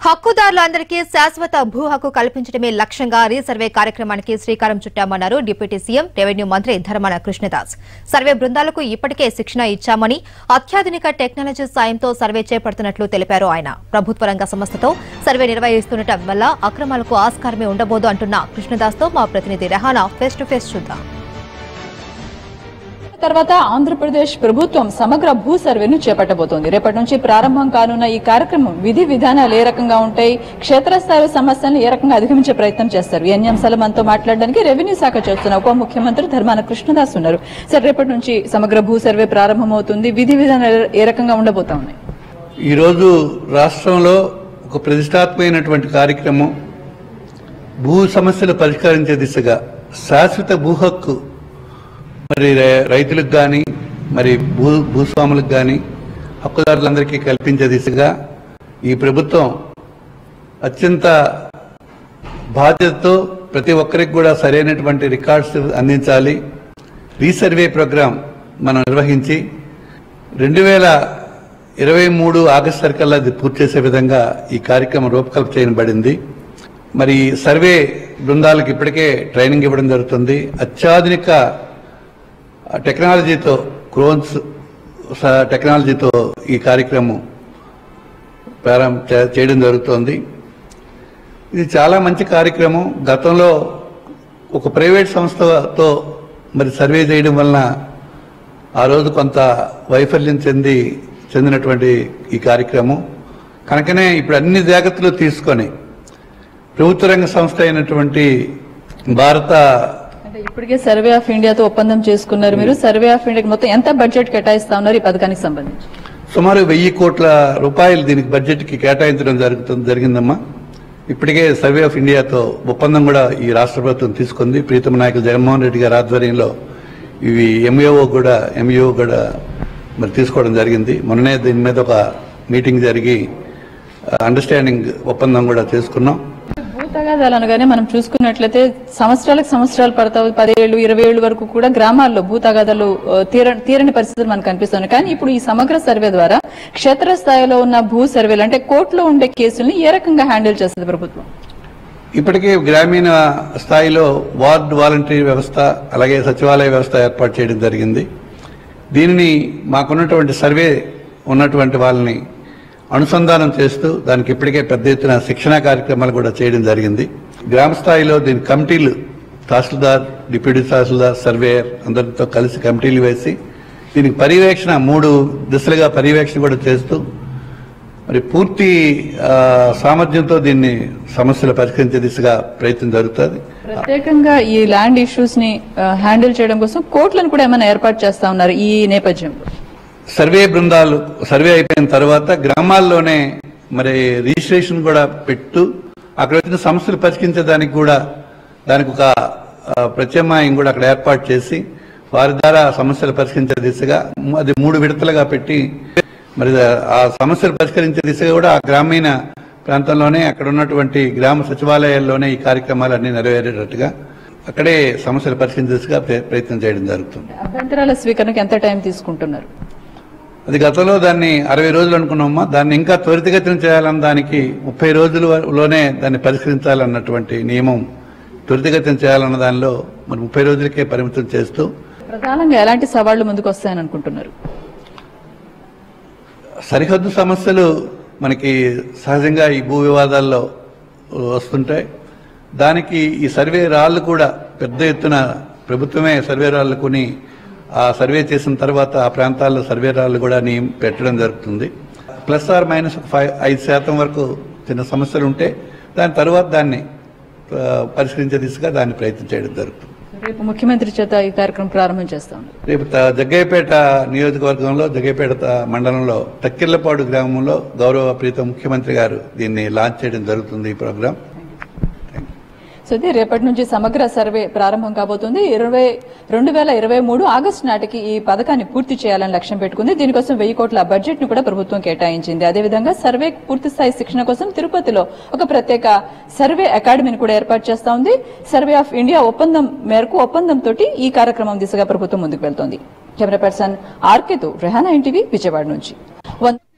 హక్కుదారులందరికీ శాశ్వత భూ హక్కు కల్పించడమే లక్ష్యంగా రీసర్వే కార్యక్రమానికి శ్రీకారం చుట్టామన్నారు డిప్యూటీ సీఎం రెవెన్యూ మంత్రి ధర్మాన కృష్ణదాస్ సర్వే బృందాలకు ఇప్పటికే శిక్షణ ఇచ్చామని అత్యాధునిక టెక్నాలజీ సాయంతో సర్వే చేపడుతున్నట్లు తెలిపారు ఆయన ప్రభుత్వ రంగ సంస్థతో సర్వే నిర్వహిస్తుండటం వల్ల అక్రమాలకు ఆస్కారమే ఉండబోదు అంటున్న కృష్ణదాస్తో మా ప్రతినిధి రెహానా ఫేస్ టు ఫేస్ చూద్దాం తర్వాత ఆంధ్రప్రదేశ్ ప్రభుత్వం సమగ్ర భూ సర్వేను చేపట్టబోతోంది రేపటి నుంచి ప్రారంభం కానున్న ఈ కార్యక్రమం విధి విధానాలు ఏ రకంగా ఉంటాయి క్షేత్రస్థాయి సమస్యలను ఏ రకంగా అధిగమించే ప్రయత్నం చేస్తారు ఈ అన్ని అంశాలు మనతో మాట్లాడడానికి రెవెన్యూ శాఖ చేస్తున్న ఉప ముఖ్యమంత్రి ధర్మాన కృష్ణదాస్ ఉన్నారు సార్ రేపటి నుంచి సమగ్ర భూ సర్వే ప్రారంభమవుతుంది విధి విధానాలు ఏ రకంగా ఉండబోతా ఉన్నాయి ఈరోజు రాష్ట్రంలో ఒక ప్రతిష్టాత్మకమైనటువంటి కార్యక్రమం భూ సమస్యలు పరిష్కరించే దిశగా శాశ్వత భూ హక్కు మరి రై- రైతులకు కానీ మరి భూ భూస్వాములకు కానీ హక్కుదారులందరికీ కల్పించే దిశగా ఈ ప్రభుత్వం అత్యంత బాధ్యతతో ప్రతి ఒక్కరికి కూడా సరైనటువంటి రికార్డ్స్ అందించాలి రీసర్వే ప్రోగ్రాం మనం నిర్వహించి రెండు వేల ఇరవై మూడు ఆగస్టు సరికల్లా అది పూర్తి చేసే విధంగా ఈ కార్యక్రమం రూపకల్పన చేయబడింది మరి ఈ సర్వే బృందాలకు ఇప్పటికే ట్రైనింగ్ ఇవ్వడం జరుగుతుంది అత్యాధునిక టెక్నాలజీతో క్రోన్స్ స- టెక్నాలజీతో ఈ కార్యక్రమం ప్రారంభ చే- చేయడం జరుగుతోంది ఇది చాలా మంచి కార్యక్రమం గతంలో ఒక ప్రైవేట్ సంస్థతో మరి సర్వే చేయడం వలన ఆ రోజు కొంత వైఫల్యం చెంది చెందినటువంటి ఈ కార్యక్రమం కనుకనే ఇప్పుడు అన్ని జాగ్రత్తలు తీసుకొని ప్రభుత్వ రంగ సంస్థ అయినటువంటి భారత అంటే ఇప్పటికే సర్వే ఆఫ్ ఇండియాతో ఒప్పందం చేసుకున్నారు మీరు సర్వే ఆఫ్ ఇండియాకి మొత్తం ఎంత బడ్జెట్ కేటాయిస్తా ఉన్నారు ఈ పథకానికి సంబంధించి సుమారు వెయ్యి కోట్ల రూపాయలు దీనికి బడ్జెట్కి కేటాయించడం జరుగుతుంది జరిగిందమ్మా ఇప్పటికే సర్వే ఆఫ్ ఇండియాతో ఒప్పందం కూడా ఈ రాష్ట్ర ప్రభుత్వం తీసుకుంది ప్రీతమ నాయకులు జగన్మోహన్ రెడ్డి గారి ఆధ్వర్యంలో ఇవి ఎంఏఓ కూడా ఎంఈఓ కూడా మరి తీసుకోవడం జరిగింది మొన్ననే దీని మీద ఒక మీటింగ్ జరిగి అండర్స్టాండింగ్ ఒప్పందం కూడా చేసుకున్నాం భూ తగాదాలు అనగానే మనం చూసుకున్నట్లయితే సంవత్సరాలకు సంవత్సరాలు పడతావు పదేళ్ళు ఇరవై ఏళ్ళు వరకు కూడా గ్రామాల్లో భూ తగాదాలు ఆ, తీర తీరని పరిస్థితులు మనకు కనిపిస్తున్నాయి కానీ ఇప్పుడు ఈ సమగ్ర సర్వే ద్వారా క్షేత్రస్థాయిలో ఉన్న భూ సర్వేలు అంటే కోర్టులో ఉండే కేసుల్ని ఏ రకంగా హ్యాండిల్ చేస్తుంది ప్రభుత్వం ఇప్పటికే గ్రామీణ స్థాయిలో వార్డ్ వాలంటరీ వ్యవస్థ అలాగే సచివాలయ వ్యవస్థ ఏర్పాటు చేయడం జరిగింది దీనిని మాకున్నటువంటి సర్వే ఉన్నటువంటి వాళ్ళని అనుసంధానం చేస్తూ దానికి ఇప్పటికే పెద్ద ఎత్తున శిక్షణా కార్యక్రమాలు కూడా చేయడం జరిగింది గ్రామ స్థాయిలో దీని కమిటీలు తహసీల్దార్ డిప్యూటీ తహసీల్దార్ సర్వేయర్ అందరితో కలిసి కమిటీలు వేసి దీనికి పర్యవేక్షణ మూడు దిశలుగా పర్యవేక్షణ కూడా చేస్తూ మరి పూర్తి ఆ, సామర్థ్యంతో దీన్ని సమస్యలు పరిష్కరించే దిశగా ప్రయత్నం జరుగుతుంది ప్రత్యేకంగా ఈ ల్యాండ్ ఇష్యూస్ ని ఆ, హ్యాండిల్ చేయడం కోసం కోర్టులను కూడా ఏమైనా ఏర్పాటు చేస్తా ఉన్నారు ఈ నేపథ్యంలో సర్వే బృందాలు సర్వే అయిపోయిన తర్వాత గ్రామాల్లోనే మరి రిజిస్ట్రేషన్ కూడా పెట్టు అక్కడ వచ్చిన సమస్యలు పరిష్కరించడానికి కూడా దానికి ఒక ఆ, ప్రత్యామ్నాయం కూడా అక్కడ ఏర్పాటు చేసి వారి ద్వారా సమస్యలు పరిష్కరించే దిశగా ము- అది మూడు విడతలుగా పెట్టి మరి ఆ సమస్యలు పరిష్కరించే దిశగా కూడా ఆ గ్రామీణ ప్రాంతంలోనే అక్కడ ఉన్నటువంటి గ్రామ సచివాలయాల్లోనే ఈ కార్యక్రమాలన్నీ నెరవేరేటట్టుగా అక్కడే సమస్యలు పరిష్కరించే దిశగా ప్ర- ప్రయత్నం చేయడం జరుగుతుంది అభ్యంతరాల స్వీకరణకు ఎంత టైం తీసుకుంటున్నారు అది గతంలో దాన్ని అరవై రోజులు అనుకున్నామా దాన్ని ఇంకా త్వరితగతిన చేయాలన్న దానికి ముప్పై రోజులలోనే దాన్ని పరిష్కరించాలన్నటువంటి నియమం త్వరితగతిన చేయాలన్న దానిలో మరి ముప్పై రోజులకే పరిమితం చేస్తూ ప్రధానంగా ఎలాంటి సవాళ్లు ముందుకు వస్తాయని అనుకుంటున్నారు సరిహద్దు సమస్యలు మనకి సహజంగా ఈ భూ వివాదాల్లో వస్తుంటాయి దానికి ఈ సర్వే రాళ్ళు కూడా పెద్ద ఎత్తున ప్రభుత్వమే సర్వే రాళ్ళు కొని ఆ సర్వే చేసిన తర్వాత ఆ ప్రాంతాల్లో సర్వే రాళ్ళు కూడా నీ పెట్టడం జరుగుతుంది ప్లస్ ఆర్ మైనస్ ఫైవ్ ఐదు శాతం వరకు చిన్న సమస్యలు ఉంటే దాని తర్వాత దాన్ని ఆ, పరిష్కరించే దిశగా దాన్ని ప్రయత్నం చేయడం జరుగుతుంది రేపు ముఖ్యమంత్రి చేత ఈ కార్యక్రమం ప్రారంభం చేస్తా ఉన్నారు రేపు త- జగ్గయ్యపేట నియోజకవర్గంలో జగ్గయ్యపేట త- మండలంలో తక్కిర్లపాడు గ్రామంలో గౌరవ ప్రీత ముఖ్యమంత్రి గారు దీన్ని లాంచ్ చేయడం జరుగుతుంది ఈ ప్రోగ్రాం సో ఇది రేపటి నుంచి సమగ్ర సర్వే ప్రారంభం కాబోతుంది ఇరవై రెండు వేల ఇరవై మూడు ఆగస్టు నాటికి ఈ పథకాన్ని పూర్తి చేయాలని లక్ష్యం పెట్టుకుంది దీనికోసం వెయ్యి కోట్ల బడ్జెట్ ను కూడా ప్రభుత్వం కేటాయించింది అదేవిధంగా సర్వే పూర్తి స్థాయి శిక్షణ కోసం తిరుపతిలో ఒక ప్రత్యేక సర్వే అకాడమీని కూడా ఏర్పాటు చేస్తా ఉంది సర్వే ఆఫ్ ఇండియా ఒప్పందం మేరకు ఒప్పందం తోటి ఈ కార్యక్రమం దిశగా ప్రభుత్వం ముందుకు వెళ్తోంది కెమెరా పర్సన్ ఆర్కేతో రెహానా ఎన్టీవీ విజయవాడ నుంచి వన్-